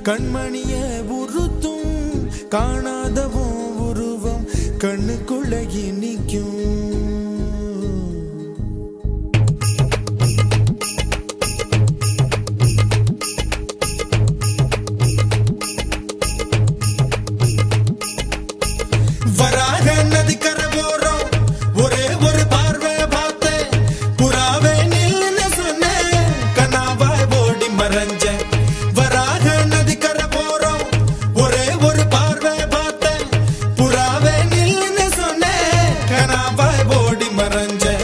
கண்மணிய உறுத்தும் காணாதவும் உருவம் கண்ணுக்குள்ள நிற்கும் வராக நதிக்கரை போறோம் ஒரே ஒரு பார்வை பார்த்தேன் புறாவே நில்லுன்னு சொன்னேன் கனாவாய் ஓடி மறைஞ்சேன் வராக நதிக்கரை போறோம் ஒரே ஒரு பார்வை பார்த்தேன் புறாவே நில்லுன்னு சொன்னேன் கனாவாய் ஓடி மறைஞ்சேன்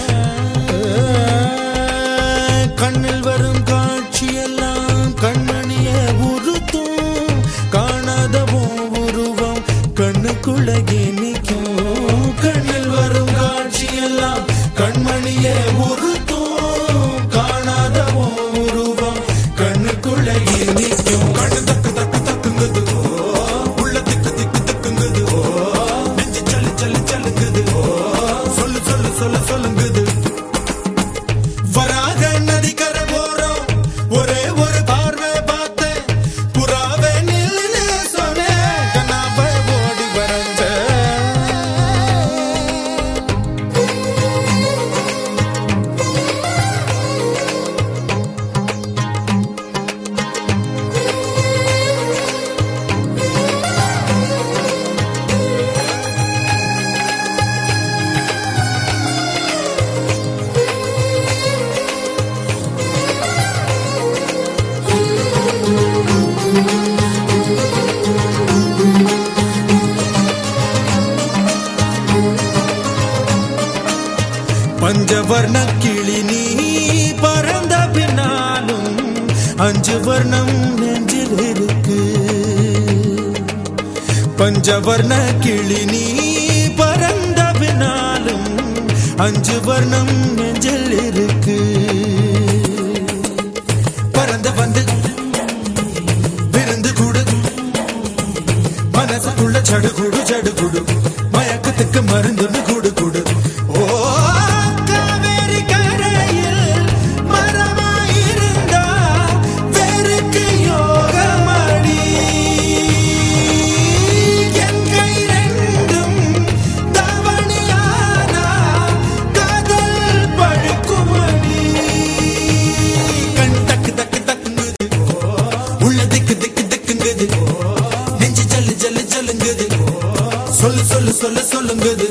கண்ணில் வரும் காட்சியெல்லாம் கண்மணிய உறுத்தும் காணாதவோ உருவம் கண்ணுக்குள்ள நிற்கும் கண்ணில் வரும் காட்சியெல்லாம் கண்மணிய உறுத்தும் காணாதவோ உருவம் கண்ணுக்குள்ள நிற்கும் கண்ணு தக்கு தக்கு தக்குங்குது ஓ, உள்ள திக்கு திக்கு திக்குங்குது ஓ, நெஞ்சு சல்லு சல்லு சல்லுங்குது ஓ, சொல்லு சொல்லு சொல்லு சொல்லுங்குது வராக நதிக்கரை போறோம் ஒரே ஒரு பார்வை பார்த்தேன் புறாவே நில்லுன்னு சொன்னேன் கண்ணாவை ஓடி வரைஞ்சேன் பஞ்சவர்ண கிளி நீ பறந்த பின்னாலும் அஞ்சு வர்ணம் நெஞ்சில் இருக்கு பஞ்சவர்ண கிளி நீ பறந்த பின்னாலும் அஞ்சு வர்ணம் நெஞ்சில் இருக்கு பறந்து வந்து விருந்து கூடு மனசுக்குள்ள சடுகுடு சடுகுடு மயக்கத்துக்கு மருந்துன்னு கூடு கூடு ஓ காவேரி கரையில் மரமாயிருந்தா வேருக்கு யோகமடி என் கை ரெண்டும் தவணியானா காதல் பழுக்குமடி கண் தக்கு தக்கு தக்குங்குது உள்ள திக்கு திக்கு திக்குங்குது நெஞ்சு ஜல்லு ஜல்லு ஜல்லுங்குது சொல்லு சொல்லு சொல்லு சொல்லுங்குது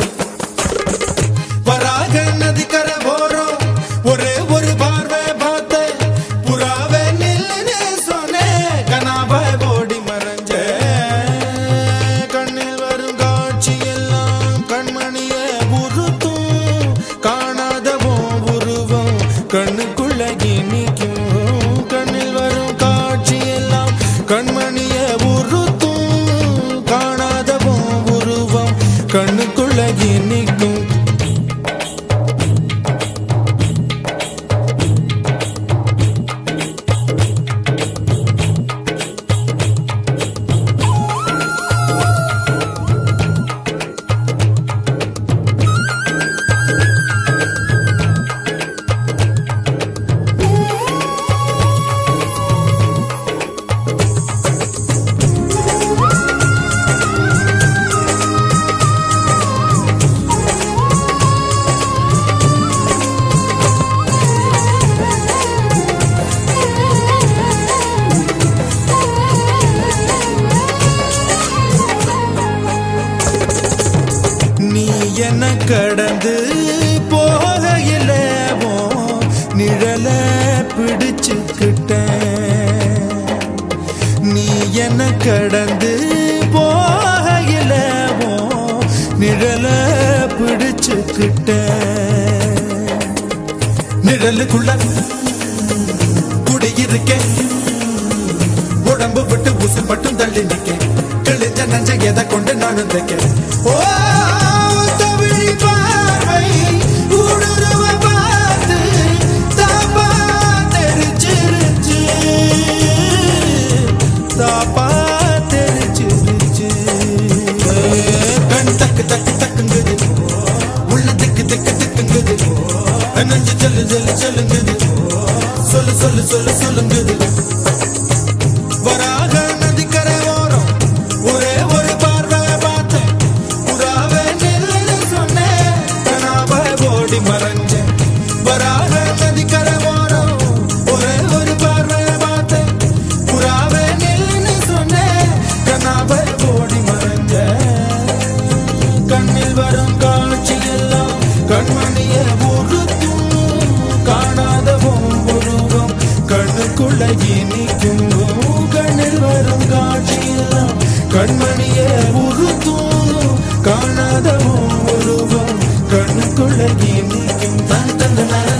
வராக நதிக்கரை போறோம் ஒரே ஒரு பார்வை பார்த்தேன் புறாவே நில்லுன்னு சொன்னேன் கனாவை ஓடி மறைஞ்சேன் கண்ணில் வரும் காட்சி எல்லாம் கண்மணிய உறுத்தும் காணாதவோ உருவம் கண்ணுக்குள்ள நிற்கும் கண்ணில் வரும் காட்சி எல்லாம் கண்மணிய உறுத்தும் காணாதவோ உருவம் கண்ணுக்குள்ள நிற்கும் நீ என்ன கடந்து போகையில உன் நிழல பிடிச்சுக்கிட்டேன் நீ என்ன கடந்து போகையில உன் நிழல பிடிச்சுக்கிட்டேன் நிழலுக்குள்ள குடியிருக்கேன் உடம்பு விட்டு உசு மட்டும் தள்ளி நிக்க கிழிஞ்ச நஞ்ச எதை கொண்டு நானும் தைக்க ஓ தமிழ் பார்வை ஊடுருவ பார்த்து தாப்பா தெரிச்சிருச்சு தாப்பா தெரிச்சிருச்சு கண் தக்கு தக்கு தக்குங்குது உள்ள திக்கு திக்கு திக்குங்குது நஞ்சு சொல்லு சொல்லு சொல்லுங்குது சொல்லு சொல்லு சொல்லு சொல்லுங்குது வராக நதிக்க ஓடி மறைஞ்சேன் வராக நதிக்கரை ஓரம் ஒரே ஒரு பார்வை பார்த்தேன் புறாவே நில்லுன்னு சொன்னேன் கனாவை ஓடி மறைஞ்சேன் கண்ணில் வரும் காட்சி எல்லாம் கண்மணிய உறுத்தும் காணாத உருவம் கண்ணுக்குள்ள இனிக்கும் கண்ணில் வரும் காட்சி எல்லாம் கண்மணிய உறுத்தும் காணாத உருவம் கண்ணுக்குள்ள இனிக்கும் தன் தந்த